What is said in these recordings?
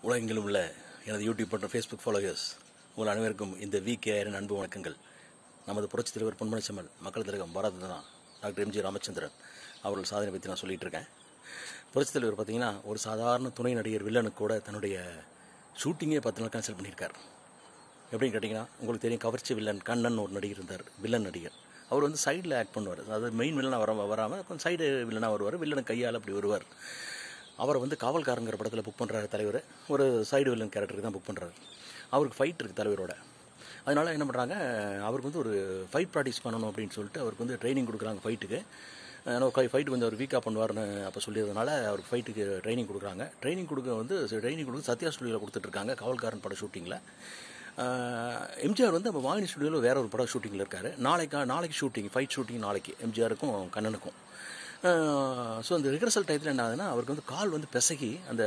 உலகெங்கிலும் உள்ள எனது யூடியூப் மற்றும் ஃபேஸ்புக் ஃபாலோவர்ஸ் உங்கள் அனைவருக்கும் இந்த வி கே அன்பு வணக்கங்கள் நமது புரட்சித் தலைவர் பொன்மணிச்செம்மல் மக்கள் திலகம் பாரத ரத்னா டாக்டர் எம்ஜி ராமச்சந்திரன் அவர்கள் சாதனை பற்றி நான் சொல்லிட்டு இருக்கேன் புரட்சித் தலைவர் பார்த்தீங்கன்னா ஒரு சாதாரண துணை நடிகர் வில்லனுக்கு கூட தன்னுடைய ஷூட்டிங்கே பத்து நாள் கேன்சல் பண்ணியிருக்கார் எப்படின்னு கேட்டிங்கன்னா உங்களுக்கு தெரியும் கவர்ச்சி வில்லன் கண்ணன் ஒரு நடிகர் இருந்தார் வில்லன் நடிகர் அவர் வந்து சைடில் ஆக்ட் பண்ணுவார் அதாவது மெயின் வில்லனாக வர வராமல் கொஞ்சம் சைடு வில்லனாக வருவார் வில்லனுக்கு கையால் அப்படி வருவார் அவரை வந்து காவல்காரங்கிற படத்தில் புக் பண்ணுறாரு தலைவர் ஒரு சைடு வில்லன் கேரக்டருக்கு தான் புக் பண்ணுறாரு அவருக்கு ஃபைட் இருக்குது தலைவரோட அதனால் என்ன பண்ணுறாங்க அவருக்கு வந்து ஒரு ஃபைட் ப்ராக்டிஸ் பண்ணணும் அப்படின்னு சொல்லிட்டு அவருக்கு வந்து ட்ரைனிங் கொடுக்குறாங்க ஃபைட்டுக்கு ஃபைட்டு கொஞ்சம் அவர் வீக்காக பண்ணுவார்னு அப்போ சொல்லியதுனால அவருக்கு ஃபைட்டுக்கு ட்ரைனிங் கொடுக்குறாங்க ட்ரைனிங் கொடுக்க வந்து ட்ரைனிங் கொடுக்க சத்யா ஸ்டுடியோவில் கொடுத்துட்ருக்காங்க காவல்காரன் பட ஷூட்டிங்கில் எம்ஜிஆர் வந்து நம்ம வாகினி ஸ்டுடியோவில் வேற ஒரு படம் ஷூட்டிங்கில் இருக்கார் நாளைக்கு நாளைக்கு ஷூட்டிங் ஃபைட் ஷூட்டிங் நாளைக்கு எம்ஜிஆருக்கும் கண்ணனுக்கும் ஸோ அந்த ரிஹர்சல் டயத்தில் என்ன ஆகுதுன்னா அவருக்கு வந்து கால் வந்து பிசகி அந்த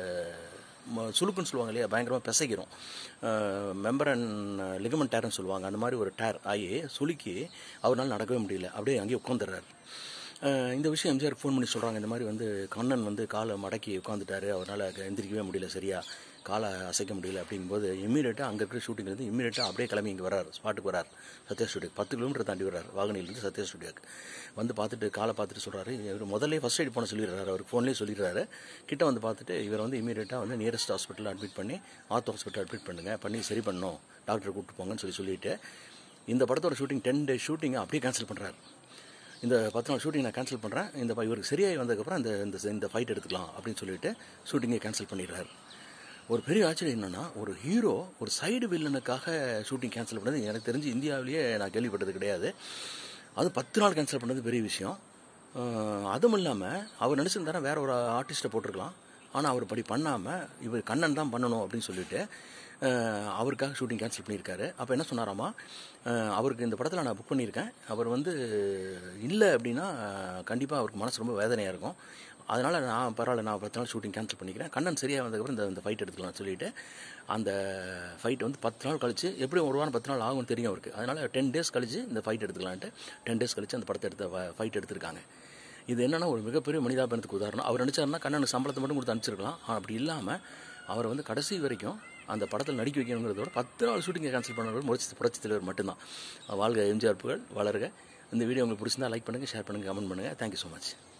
ம- சுளுக்குன்னு சொல்லுவாங்க இல்லையா பயங்கரமாக பிசகிரும் மெம்பர் அண்ட் லிகமெண்ட் டேர்னு சொல்லுவாங்க அந்த மாதிரி ஒரு டேர் ஆகி சுளுக்கி அவரால் நடக்கவே முடியல அப்படியே அங்கேயே உட்காந்துடுறாரு அஹ் இந்த விஷயம் எம்ஜிஆர் ஃபோன் பண்ணி சொல்கிறாங்க இந்த மாதிரி வந்து கண்ணன் வந்து காலை மடக்கி உட்காந்துட்டாரு அவரால் எந்திரிக்கவே முடியல சரியா காலை அசைக்க முடியல அப்படிங்கும்போது இம்மீடியட்டாக அங்கே இருக்கிற ஷூட்டிங்லேருந்து இம்மீடியட்டாக அப்படியே கிளம்பி இங்கே வரார் ஸ்பாட்டுக்கு வரார் சத்யா ஸ்டுடியோ பத்து கிலோமீட்டர் தாண்டி வர்றார் வாகனிலேருந்து சத்யா ஸ்டுடியோக்கு வந்து பார்த்துட்டு காலை பார்த்துட்டு சொல்கிறாரு இவர் முதல்ல ஃபஸ்ட் எய்ட் பண்ண சொல்லிடுறாரு அவருக்கு ஃபோன்லேயே சொல்லிடுறாரு கிட்ட வந்து பார்த்துட்டு இவர் வந்து இமீடியட்டாக வந்து நியரஸ்ட் ஹாஸ்பிட்டலில் அட்மிட் பண்ணி ஆர்த் ஹாஸ்பிட்டல் அட்மிட் பண்ணுங்க பண்ணி சரி பண்ணணும் டாக்டரை கூப்பிட்டு போங்கன்னு சொல்லி சொல்லிட்டு இந்த படத்தோட ஷூட்டிங் டென் டே ஷூட்டிங்கை அப்படியே கேன்சல் பண்ணுறாரு இந்த பத்து நாள் ஷூட்டிங் நான் கேன்சல் பண்ணுறேன் இந்த ப- இவருக்கு சரியாகி வந்ததுக்கப்புறம் இந்த இந்த இந்த ஃபைட் எடுத்துக்கலாம் அப்படின்னு சொல்லிட்டு ஷூட்டிங்கை கேன்சல் பண்ணிடுறாரு ஒரு பெரிய ஆச்சரியம் என்னன்னா ஒரு ஹீரோ ஒரு சைடு வில்லனுக்காக ஷூட்டிங் கேன்சல் பண்ணது எனக்கு தெரிஞ்சு இந்தியாவிலேயே நான் கேள்விப்பட்டது கிடையாது அது பத்து நாள் கேன்சல் பண்ணது பெரிய விஷயம் அஹ் அதுவும் இல்லாமல் அவர் நினச்சிருந்தாரா வேற ஒரு ஆர்டிஸ்ட்டை போட்டிருக்கலாம் ஆனால் அவர் படி பண்ணாமல் இவர் கண்ணன் தான் பண்ணணும் அப்படின்னு சொல்லிட்டு அஹ் அவருக்காக ஷூட்டிங் கேன்சல் பண்ணியிருக்காரு அப்போ என்ன சொன்னாராமா அஹ் அவருக்கு இந்த படத்தில் நான் புக் பண்ணியிருக்கேன் அவர் வந்து இல்லை அப்படின்னா கண்டிப்பாக அவருக்கு மனசு ரொம்ப வேதனையாக இருக்கும் அதனால் நான் பரவாயில்ல நான் பத்து நாள் ஷூட்டிங் கேன்சல் பண்ணிக்கிறேன் கண்ணன் சரியாக வந்ததுக்கப்புறம் இந்த இந்த ஃபைட் எடுத்துக்கலாம்னு சொல்லிட்டு அந்த ஃபைட் வந்து பத்து நாள் கழிச்சு எப்படியும் ஒரு வாரம் பத்து நாள் ஆகும்னு தெரியும் அவருக்கு அதனால் டென் டேஸ் கழிச்சு இந்த ஃபைட் எடுத்துக்கலான்ட்டு டென் டேஸ் கழிச்சு அந்த படத்தை எடுத்த ஃபைட் எடுத்திருக்காங்க இது என்னன்னா ஒரு மிகப்பெரிய மனிதாபனத்துக்கு உதாரணம் அவர் நினச்சாருன்னா கண்ணனுக்கு சம்பளத்தை மட்டும் கொடுத்து அனுப்பிச்சிருக்கலாம் ஆனால் அப்படி இல்லாமல் அவரை வந்து கடைசி வரைக்கும் அந்த படத்தில் நடிக்க வைக்கணுங்கிறதோட பத்து நாள் ஷூட்டிங்கை கேன்சல் பண்ணவர் முறைச்சி புரட்சி தலைவர் மட்டும்தான் வாழ்க எம்ஜிஆர் புகழ் வளருக இந்த வீடியோ உங்களுக்கு பிடிச்சிருந்தா லைக் பண்ணுங்கள் ஷேர் பண்ணுங்கள் கமெண்ட் பண்ணுங்கள் தேங்க்யூ ஸோ மச்